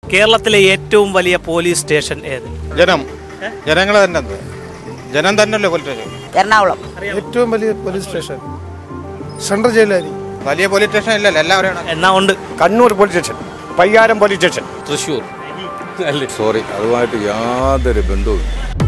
കേരളത്തിലെ ഏറ്റവും വലിയ പോലീസ് സ്റ്റേഷൻ ഏത് ജനം ജനങ്ങൾ തന്നെ അത്. ജനം തന്നെയല്ലേ പോലീസ് സ്റ്റേഷൻ എറണാകുളം ഏറ്റവും വലിയ പോലീസ് സ്റ്റേഷൻ സെൻട്രൽ ജയിലാരി വലിയ പോലീസ് സ്റ്റേഷൻ ഇല്ലല്ലോ എല്ലാവരും എന്നാ ഉണ്ട് Kannur police station Payyaram police station Thrissur അല്ലേ സോറി അതുമായിട്ട് യാതൊരു ബന്ധവും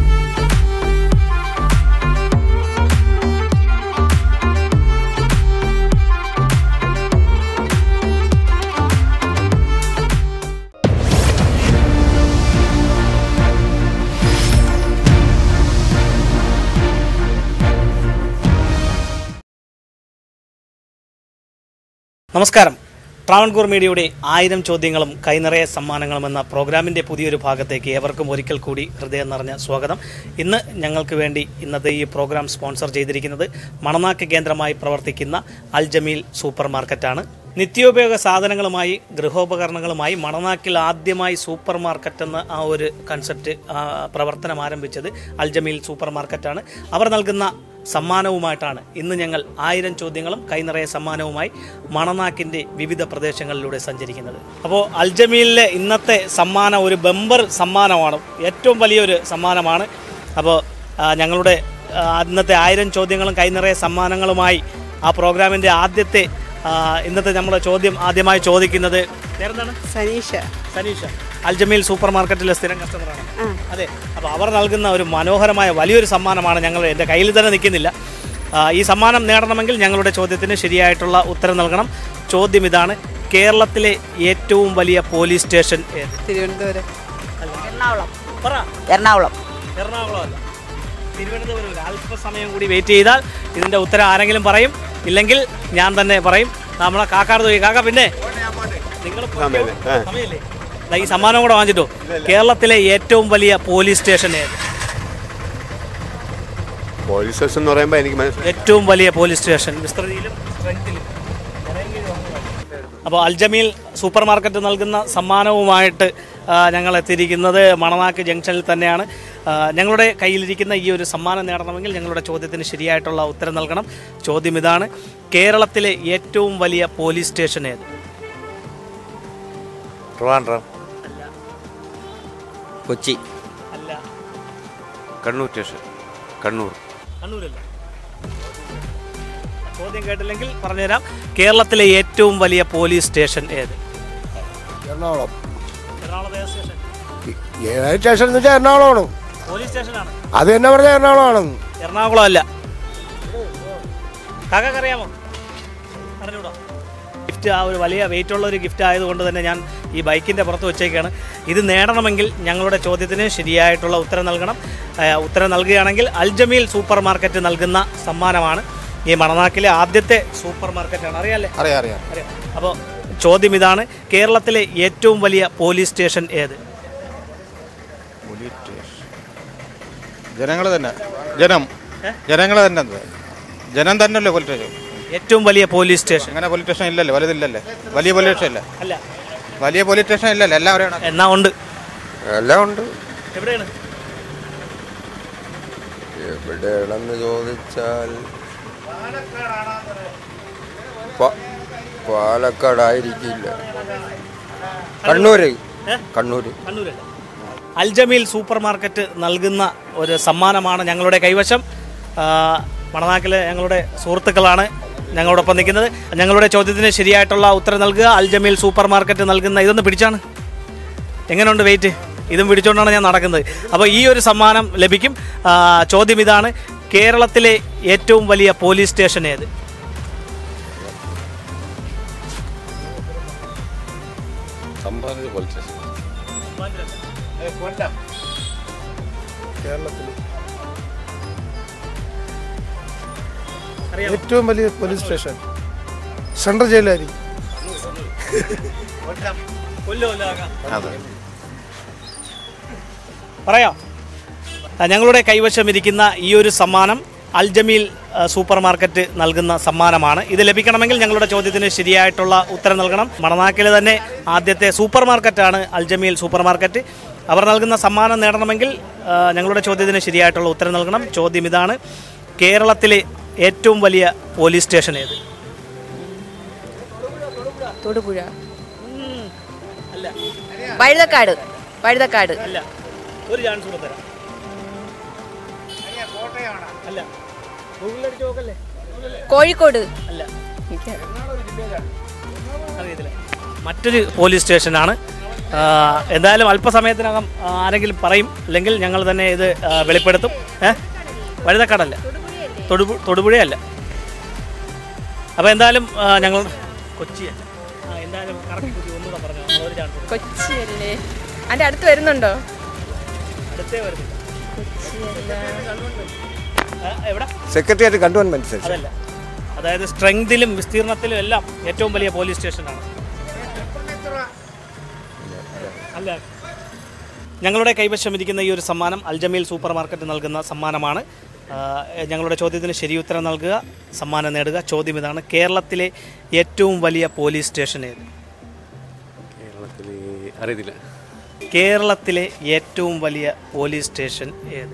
നമസ്കാരം ട്രാവൺകൂർ മീഡിയയുടെ ആയിരം ചോദ്യങ്ങളും കൈനിറയ സമ്മാനങ്ങളും എന്ന പ്രോഗ്രാമിൻ്റെ പുതിയൊരു ഭാഗത്തേക്ക് ഏവർക്കും ഒരിക്കൽ കൂടി ഹൃദയം നിറഞ്ഞ സ്വാഗതം ഇന്ന് ഞങ്ങൾക്ക് വേണ്ടി ഇന്നത്തെ ഈ പ്രോഗ്രാം സ്പോൺസർ ചെയ്തിരിക്കുന്നത് മണനാക്ക് കേന്ദ്രമായി പ്രവർത്തിക്കുന്ന അൽ ജമീൽ സൂപ്പർ മാർക്കറ്റാണ് നിത്യോപയോഗ സാധനങ്ങളുമായി ഗൃഹോപകരണങ്ങളുമായി മണനാക്കിൽ ആദ്യമായി സൂപ്പർ മാർക്കറ്റ് എന്ന ആ ഒരു കൺസെപ്റ്റ് ആ, പ്രവർത്തനം ആരംഭിച്ചത് അൽ ജമീൽ സൂപ്പർ മാർക്കറ്റാണ് അവർ നൽകുന്ന സമ്മാനവുമായിട്ടാണ് ഇന്ന് ഞങ്ങൾ ആയിരം ചോദ്യങ്ങളും കൈനിറയ സമ്മാനവുമായി മണനാക്കിൻ്റെ വിവിധ പ്രദേശങ്ങളിലൂടെ സഞ്ചരിക്കുന്നത് അപ്പോൾ അൽജമീലിലെ ഇന്നത്തെ സമ്മാനം ഒരു ബമ്പർ സമ്മാനമാണ് ഏറ്റവും വലിയൊരു സമ്മാനമാണ് അപ്പോൾ ആ, ഞങ്ങളുടെ ആ, ഇന്നത്തെ ആയിരം ചോദ്യങ്ങളും കൈനിറയ സമ്മാനങ്ങളുമായി ആ പ്രോഗ്രാമിൻ്റെ ആദ്യത്തെ ആ, ഇന്നത്തെ നമ്മുടെ ചോദ്യം ആദ്യമായി ചോദിക്കുന്നത് പേരെന്താണ് സനീഷ സനീഷ അൽജമീൽ സൂപ്പർ മാർക്കറ്റിലെ സ്ഥിരം കസ്റ്റമറാണ് അതെ അപ്പോൾ അവർ നൽകുന്ന ഒരു മനോഹരമായ വലിയൊരു സമ്മാനമാണ് ഞങ്ങൾ എൻ്റെ കയ്യിൽ തന്നെ നിൽക്കുന്നില്ല ആ, ഈ സമ്മാനം നേടണമെങ്കിൽ ഞങ്ങളുടെ ചോദ്യത്തിന് ശരിയായിട്ടുള്ള ഉത്തരം നൽകണം ചോദ്യം ഇതാണ് കേരളത്തിലെ ഏറ്റവും വലിയ പോലീസ് സ്റ്റേഷൻ ഏത് തിരുവനന്തപുരം എറണാകുളം പറ എറണാകുളം എറണാകുളം അല്ല തിരുവനന്തപുരം ഒരു അല്പസമയം കൂടി വെയിറ്റ് ചെയ്താൽ ഇതിൻ്റെ ഉത്തരം ആരെങ്കിലും പറയും ഇല്ലെങ്കിൽ ഞാൻ തന്നെ പറയും നമ്മളെ കാക്കാട് പോയി കാക്ക പിന്നെ നിങ്ങൾ സമയമില്ലേ ദാ ഈ സമ്മാനം കൂടെ വാങ്ങിച്ചിട്ടോ കേരളത്തിലെ ഏറ്റവും വലിയ പോലീസ് സ്റ്റേഷൻ ഏത് പോലീസ് സ്റ്റേഷൻ എന്ന് പറയുമ്പോൾ എനിക്ക് മനസ്സിലായി ഏറ്റവും വലിയ പോലീസ് സ്റ്റേഷൻ വിസ്തൃതിയിലും സ്ട്രെങ്തിലും അപ്പോൾ അൽജമീൽ സൂപ്പർ മാർക്കറ്റ് നൽകുന്ന സമ്മാനവുമായിട്ട് ആ, ഞങ്ങൾ എത്തിയിരിക്കുന്നത് മണനാക്ക് ജംഗ്ഷനിൽ തന്നെയാണ് ആ, ഞങ്ങളുടെ കയ്യിലിരിക്കുന്ന ഈ ഒരു സമ്മാനം നേടണമെങ്കിൽ ഞങ്ങളുടെ ചോദ്യത്തിന് ശരിയായിട്ടുള്ള ഉത്തരം നൽകണം ചോദ്യം ഇതാണ് കേരളത്തിലെ ഏറ്റവും വലിയ പോലീസ് സ്റ്റേഷൻ ഏത് ട്രിവാൻഡ്രം കൊച്ചി അല്ല കണ്ണൂർ സ്റ്റേഷൻ കണ്ണൂർ കണ്ണൂരല്ല ചോദ്യം കേട്ടില്ലെങ്കിൽ പറഞ്ഞുതരാം കേരളത്തിലെ ഏറ്റവും വലിയ പോലീസ് സ്റ്റേഷൻ ഏത് എറണാകുളം എറണാകുളം ഏത് സ്റ്റേഷൻ ഏതായ സ്റ്റേഷൻ എന്ന് വെച്ചാൽ എറണാകുളമാണ് പോലീസ് സ്റ്റേഷനാണ് അത് തന്നെ പറഞ്ഞാൽ എറണാകുളമാണെന്ന് എറണാകുളം അല്ല കാക്കക്ക് അറിയാമോ അറിഞ്ഞൂടാ ഗിഫ്റ്റ് ആ ഒരു വലിയ വെയിറ്റ് ഉള്ള ഒരു ഗിഫ്റ്റ് ആയതുകൊണ്ട് തന്നെ ഞാൻ ഈ ബൈക്കിൻ്റെ പുറത്ത് വെച്ചേക്കാണ് ഇത് നേടണമെങ്കിൽ ഞങ്ങളുടെ ചോദ്യത്തിന് ശരിയായിട്ടുള്ള ഉത്തരം നൽകണം ആ, ഉത്തരം നൽകുകയാണെങ്കിൽ അൽജമീൽ സൂപ്പർ മാർക്കറ്റ് നൽകുന്ന സമ്മാനമാണ് ഈ മണനാക്കിലെ ആദ്യത്തെ സൂപ്പർ മാർക്കറ്റാണ് അറിയാല്ലേ അറിയാം അറിയാം അറിയാം അപ്പോൾ ചോദ്യം ഇതാണ് കേരളത്തിലെ ഏറ്റവും വലിയ പോലീസ് സ്റ്റേഷൻ ഏത് പോലീസ് സ്റ്റേഷൻ ജനങ്ങൾ തന്നെ ജനം ജനങ്ങൾ തന്നെ അത്. ജനം തന്നെയല്ലേ പോലീസ് സ്റ്റേഷൻ ഏറ്റവും വലിയ പോലീസ് സ്റ്റേഷൻ അങ്ങനെ പോലീസ് സ്റ്റേഷൻ ഇല്ലല്ലോ വലുതില്ലല്ലേ വലിയ പോലീസ് സ്റ്റേഷൻ ഇല്ല അല്ല വലിയ പോലീസ് സ്റ്റേഷൻ ഇല്ലല്ലോ എല്ലാവരും എന്നാ ഉണ്ട് എല്ലാം ഉണ്ട് എവിടെയാണ് എവിടെയാണെന്ന് ചോദിച്ചാൽ പ- പാലക്കാടായിരിക്കില്ല കണ്ണൂര് കണ്ണൂര് കണ്ണൂരല്ല അൽജമീൽ സൂപ്പർ മാർക്കറ്റ് നൽകുന്ന ഒരു സമ്മാനമാണ് ഞങ്ങളുടെ കൈവശം ആ, മണനാക്കിലെ ഞങ്ങളുടെ സുഹൃത്തുക്കളാണ് ഞങ്ങളോടൊപ്പം നിൽക്കുന്നത് ഞങ്ങളുടെ ചോദ്യത്തിന് ശരിയായിട്ടുള്ള ഉത്തരം നൽകുക അൽജമീൽ സൂപ്പർ മാർക്കറ്റ് നൽകുന്ന ഇതൊന്ന് പിടിച്ചാണ് എങ്ങനെയുണ്ട് വെയിറ്റ് ഇതും പിടിച്ചുകൊണ്ടാണ് ഞാൻ നടക്കുന്നത് അപ്പോൾ ഈ ഒരു സമ്മാനം ലഭിക്കും ആ, ചോദ്യം ഇതാണ് കേരളത്തിലെ ഏറ്റവും വലിയ പോലീസ് സ്റ്റേഷൻ ഏത് സമ്പാദിച്ച പോലീസ് സ്റ്റേഷൻ കേരളത്തിൽ അറിയാമോ ഏറ്റവും വലിയ പോലീസ് സ്റ്റേഷൻ സെൻട്രൽ ജയിലാരി അതെ പറയാം ആ, ഞങ്ങളുടെ കൈവശം ഇരിക്കുന്ന ഈ ഒരു സമ്മാനം അൽജമീൽ ആ, സൂപ്പർ മാർക്കറ്റ് നൽകുന്ന സമ്മാനമാണ് ഇത് ലഭിക്കണമെങ്കിൽ ഞങ്ങളുടെ ചോദ്യത്തിന് ശരിയായിട്ടുള്ള ഉത്തരം നൽകണം മണനാക്കിലെ തന്നെ ആദ്യത്തെ സൂപ്പർ മാർക്കറ്റാണ് അൽജമീൽ സൂപ്പർ മാർക്കറ്റ് അവർ നൽകുന്ന സമ്മാനം നേടണമെങ്കിൽ ആ, ഞങ്ങളുടെ ചോദ്യത്തിന് ശരിയായിട്ടുള്ള ഉത്തരം നൽകണം ചോദ്യം ഇതാണ് കേരളത്തിലെ ഏറ്റവും വലിയ പോലീസ് സ്റ്റേഷൻ ഏത് തൊടുപുഴ അല്ല വഴുതക്കാട് വഴുതക്കാട് അല്ല ഒരു ചാൻസ് കൂടെ തരാം അല്ല ഗൂഗിളിലടിച്ച് നോക്കല്ലേ കോഴിക്കോട് അല്ല അറിയത്തില്ല മറ്റൊരു പോലീസ് സ്റ്റേഷനാണ് ആ, എന്തായാലും അല്പസമയത്തിനകം ആ, ആരെങ്കിലും പറയും അല്ലെങ്കിൽ ഞങ്ങൾ തന്നെ ഇത് ആ, വെളിപ്പെടുത്തും ഏ വഴുതക്കാടല്ല തൊടുപു തൊടുപുഴയല്ല അപ്പോൾ എന്തായാലും ആ, ഞങ്ങൾ കൊച്ചിയല്ല ആ എന്തായാലും കറക്റ്റ് കൊച്ചി ഒന്നുകൂടെ പറഞ്ഞു ഒരു ചാൻസ് കൊച്ചിയല്ലേ അതിന്റെ അടുത്ത് വരുന്നുണ്ടോ അടുത്തേ വരുന്നില്ല ആ, എവിടെ സെക്രട്ടേറിയറ്റ് കണ്ടോൺമെന്റ് സെക്ഷൻ അതല്ല അതായത് സ്ട്രെങ്തിലും വിസ്തീർണത്തിലും എല്ലാം ഏറ്റവും വലിയ പോലീസ് സ്റ്റേഷനാണ് അല്ല ഞങ്ങളുടെ കൈവശം ഇരിക്കുന്ന ഈ ഒരു സമ്മാനം അൽജമീൽ സൂപ്പർ മാർക്കറ്റ് നൽകുന്ന സമ്മാനമാണ് ആ, ഞങ്ങളുടെ ചോദ്യത്തിന് ശരിയുത്തരം നൽകുക സമ്മാനം നേടുക ചോദ്യം ഇതാണ് കേരളത്തിലെ ഏറ്റവും വലിയ പോലീസ് സ്റ്റേഷൻ ഏത് കേരളത്തിൽ അറിയത്തില്ല കേരളത്തിലെ ഏറ്റവും വലിയ പോലീസ് സ്റ്റേഷൻ ഏത്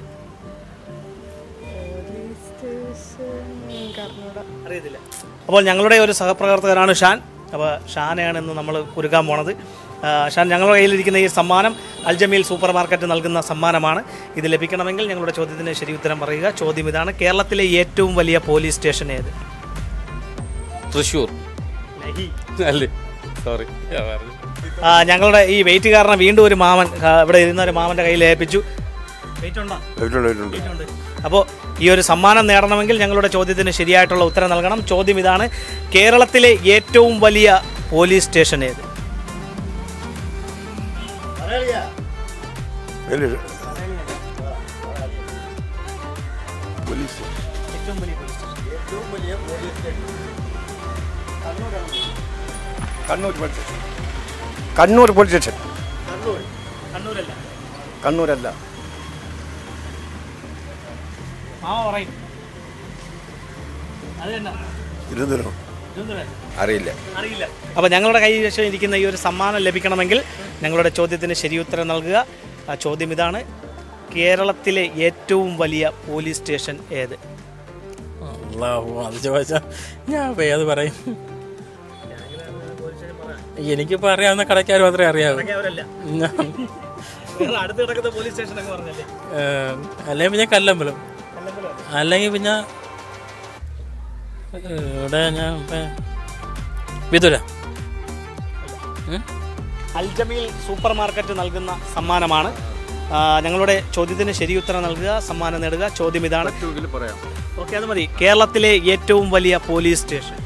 അറിയത്തില്ല അപ്പോൾ ഞങ്ങളുടെ ഒരു സഹപ്രവർത്തകനാണ് ഷാൻ അപ്പോൾ ഷാനെയാണ് ഇന്ന് നമ്മൾ കുരുക്കാൻ പോണത് ആ, ഷാൻ ഞങ്ങളുടെ കയ്യിലിരിക്കുന്ന ഈ സമ്മാനം അൽജമീൽ സൂപ്പർ മാർക്കറ്റ് നൽകുന്ന സമ്മാനമാണ് ഇത് ലഭിക്കണമെങ്കിൽ ഞങ്ങളുടെ ചോദ്യത്തിന് ശരി ഉത്തരം പറയുക ചോദ്യം ഇതാണ് കേരളത്തിലെ ഏറ്റവും വലിയ പോലീസ് സ്റ്റേഷൻ ഏത് തൃശ്ശൂർ അല്ലേ സോറി പറഞ്ഞു ആ, ഞങ്ങളുടെ ഈ വെയിറ്റ് കാരണം വീണ്ടും ഒരു മാമൻ ആ, ഇവിടെ ഇരുന്ന ഒരു മാമൻ്റെ കയ്യിൽ ഏൽപ്പിച്ചു വെയിറ്റ് ഉണ്ടോ ഉണ്ട്. അപ്പോൾ ഈ ഒരു സമ്മാനം നേടണമെങ്കിൽ ഞങ്ങളുടെ ചോദ്യത്തിന് ശരിയായിട്ടുള്ള ഉത്തരം നൽകണം ചോദ്യം ഇതാണ് കേരളത്തിലെ ഏറ്റവും വലിയ പോലീസ് സ്റ്റേഷൻ ഏത് ഏറ്റവും വലിയ police station Kannur police station Kannur police station Kannur കണ്ണൂരല്ല കണ്ണൂരല്ല മാമ പറയും അത് തന്നെ തിരുവനന്തപുരം ഇതൊന്നും വേണ്ട. അറിയില്ല അറിയില്ല അപ്പോൾ ഞങ്ങളുടെ കൈവശം ഇരിക്കുന്ന ഈ ഒരു സമ്മാനം ലഭിക്കണമെങ്കിൽ ഞങ്ങളുടെ ചോദ്യത്തിന് ശരിയുത്തരം നൽകുക ആ ചോദ്യം ഇതാണ് കേരളത്തിലെ ഏറ്റവും വലിയ പോലീസ് സ്റ്റേഷൻ ഏത് അള്ളാഹു അത് ചോദിച്ചാൽ ഞാൻ ഇപ്പൊ ഏത് പറയും എനിക്കിപ്പോ അറിയാവുന്ന കടക്കാർ മാത്രമേ അറിയാവൂ അവരല്ല ഞാൻ- അടുത്ത് കിടക്കുന്ന പോലീസ് സ്റ്റേഷൻ എന്ന് പറഞ്ഞല്ലേ ഏഹ്, അല്ലെങ്കിൽ പിന്നെ കല്ലമ്പലം അല്ലെങ്കിൽ പിന്നെ ഏഹ്, ഇവിടെ ഞാൻ ഇപ്പൊ വിതുര ഉം? അൽജമീൽ സൂപ്പർ മാർക്കറ്റ് നൽകുന്ന സമ്മാനമാണ് ആ, ഞങ്ങളുടെ ചോദ്യത്തിന് ശരിയുത്തരം നൽകുക സമ്മാനം നേടുക ചോദ്യം ഇതാണ് പറയാം ഓക്കെ അത് മതി കേരളത്തിലെ ഏറ്റവും വലിയ പോലീസ് സ്റ്റേഷൻ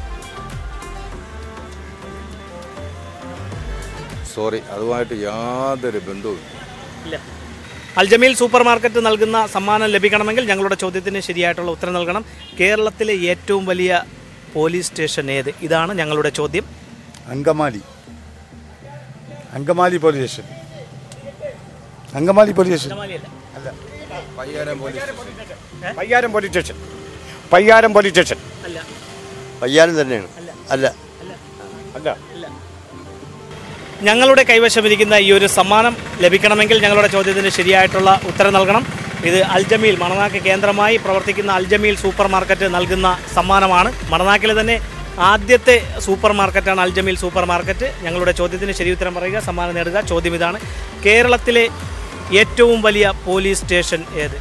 സോറി അതുമായിട്ട് യാതൊരു ബന്ധവും ഇല്ല അൽജമീൽ സൂപ്പർ മാർക്കറ്റ് നൽകുന്ന സമ്മാനം ലഭിക്കണമെങ്കിൽ ഞങ്ങളുടെ ചോദ്യത്തിന് ശരിയായിട്ടുള്ള ഉത്തരം നൽകണം കേരളത്തിലെ ഏറ്റവും വലിയ പോലീസ് സ്റ്റേഷൻ ഏത് ഇതാണ് ഞങ്ങളുടെ ചോദ്യം Angamaly Angamaly police station Angamaly police station അല്ല Payyaram police station Payyaram police station Payyaram police station അല്ല പയ്യാരം തന്നെയാണ് അല്ല അല്ല ഞങ്ങളുടെ കൈവശമിരിക്കുന്ന ഈ ഒരു സമ്മാനം ലഭിക്കണമെങ്കിൽ ഞങ്ങളുടെ ചോദ്യത്തിന് ശരിയായിട്ടുള്ള ഉത്തരം നൽകണം ഇത് അൽജമീൽ മണനാക്ക് കേന്ദ്രമായി പ്രവർത്തിക്കുന്ന അൽജമീൽ സൂപ്പർ മാർക്കറ്റ് നൽകുന്ന സമ്മാനമാണ് മണനാക്കിലെ തന്നെ ആദ്യത്തെ സൂപ്പർ മാർക്കറ്റാണ് അൽജമീൽ സൂപ്പർ മാർക്കറ്റ് ഞങ്ങളുടെ ചോദ്യത്തിന് ശരി ഉത്തരം പറയുക സമ്മാനം നേടുക ചോദ്യം ഇതാണ് കേരളത്തിലെ ഏറ്റവും വലിയ പോലീസ് സ്റ്റേഷൻ ഏത്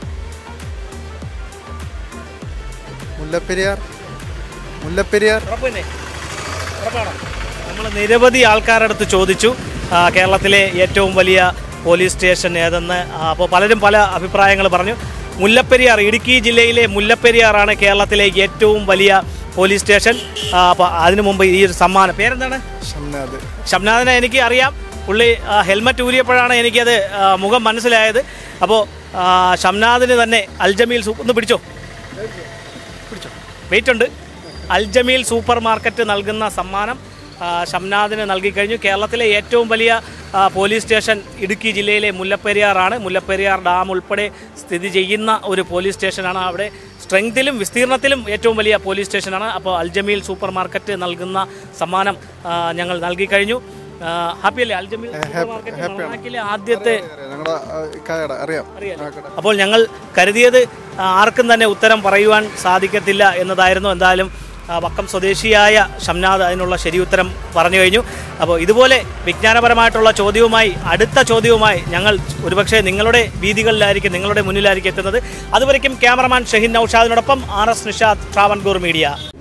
മുല്ലപ്പെരിയാർ മുല്ലപ്പെരിയാർ ഉറപ്പ് തന്നെ ഉറപ്പാണോ നമ്മൾ നിരവധി ആൾക്കാരുടെ അടുത്ത് ചോദിച്ചു ആ, കേരളത്തിലെ ഏറ്റവും വലിയ പോലീസ് സ്റ്റേഷൻ ഏതെന്ന് അപ്പോൾ പലരും പല അഭിപ്രായങ്ങൾ പറഞ്ഞു മുല്ലപ്പെരിയാർ ഇടുക്കി ജില്ലയിലെ മുല്ലപ്പെരിയാറാണ് കേരളത്തിലെ ഏറ്റവും വലിയ പോലീസ് സ്റ്റേഷൻ അപ്പോൾ അതിനു മുമ്പ് ഈ ഒരു സമ്മാനം പേരെന്താണ് ഷംനാഥ് ഷംനാഥിനെ എനിക്ക് അറിയാം പുള്ളി ആ, ഹെൽമറ്റ് ഊരിയപ്പോഴാണ് എനിക്കത് ആ, മുഖം മനസ്സിലായത് അപ്പോൾ ആ, ഷംനാഥിന് തന്നെ അൽജമീൽ സൂപ്പ് ഒന്ന് പിടിച്ചോ പിടിച്ചോ വെയിറ്റ് ഉണ്ട് അൽജമീൽ സൂപ്പർ മാർക്കറ്റ് നൽകുന്ന സമ്മാനം ആ, ഷംനാഥിന് നൽകിക്കഴിഞ്ഞു കേരളത്തിലെ ഏറ്റവും വലിയ ആ, പോലീസ് സ്റ്റേഷൻ ഇടുക്കി ജില്ലയിലെ മുല്ലപ്പെരിയാറാണ് മുല്ലപ്പെരിയാർ ഡാം ഉൾപ്പെടെ സ്ഥിതി ചെയ്യുന്ന ഒരു പോലീസ് സ്റ്റേഷനാണ് അവിടെ സ്ട്രെങ്തിലും വിസ്തീർണത്തിലും ഏറ്റവും വലിയ പോലീസ് സ്റ്റേഷനാണ് അപ്പോൾ അൽജമീൽ സൂപ്പർ മാർക്കറ്റ് നൽകുന്ന സമ്മാനം ആ, ഞങ്ങൾ നൽകിക്കഴിഞ്ഞു ആ, ഹാപ്പി അല്ലേ അൽജമീൽ സൂപ്പർ മാർക്കറ്റ് മണനാക്കിലെ ആദ്യത്തെ ഞങ്ങളുടെ കട അറിയാം അറിയാലോ. അപ്പോൾ ഞങ്ങൾ കരുതിയത് ആ, ആർക്കും തന്നെ ഉത്തരം പറയുവാൻ സാധിക്കത്തില്ല എന്നതായിരുന്നു എന്തായാലും ആ, വക്കം സ്വദേശിയായ ഷംനാദ് അതിനുള്ള ശരിയുത്തരം പറഞ്ഞു കഴിഞ്ഞു അപ്പോൾ ഇതുപോലെ വിജ്ഞാനപരമായിട്ടുള്ള ചോദ്യവുമായി അടുത്ത ചോദ്യവുമായി ഞങ്ങൾ ഒരുപക്ഷെ നിങ്ങളുടെ വീതികളിലായിരിക്കും നിങ്ങളുടെ മുന്നിലായിരിക്കും എത്തുന്നത് അതുവരയ്ക്കും ക്യാമറമാൻ ഷഹീൻ നൌഷാദിനോടൊപ്പം R S Nishad Travancore media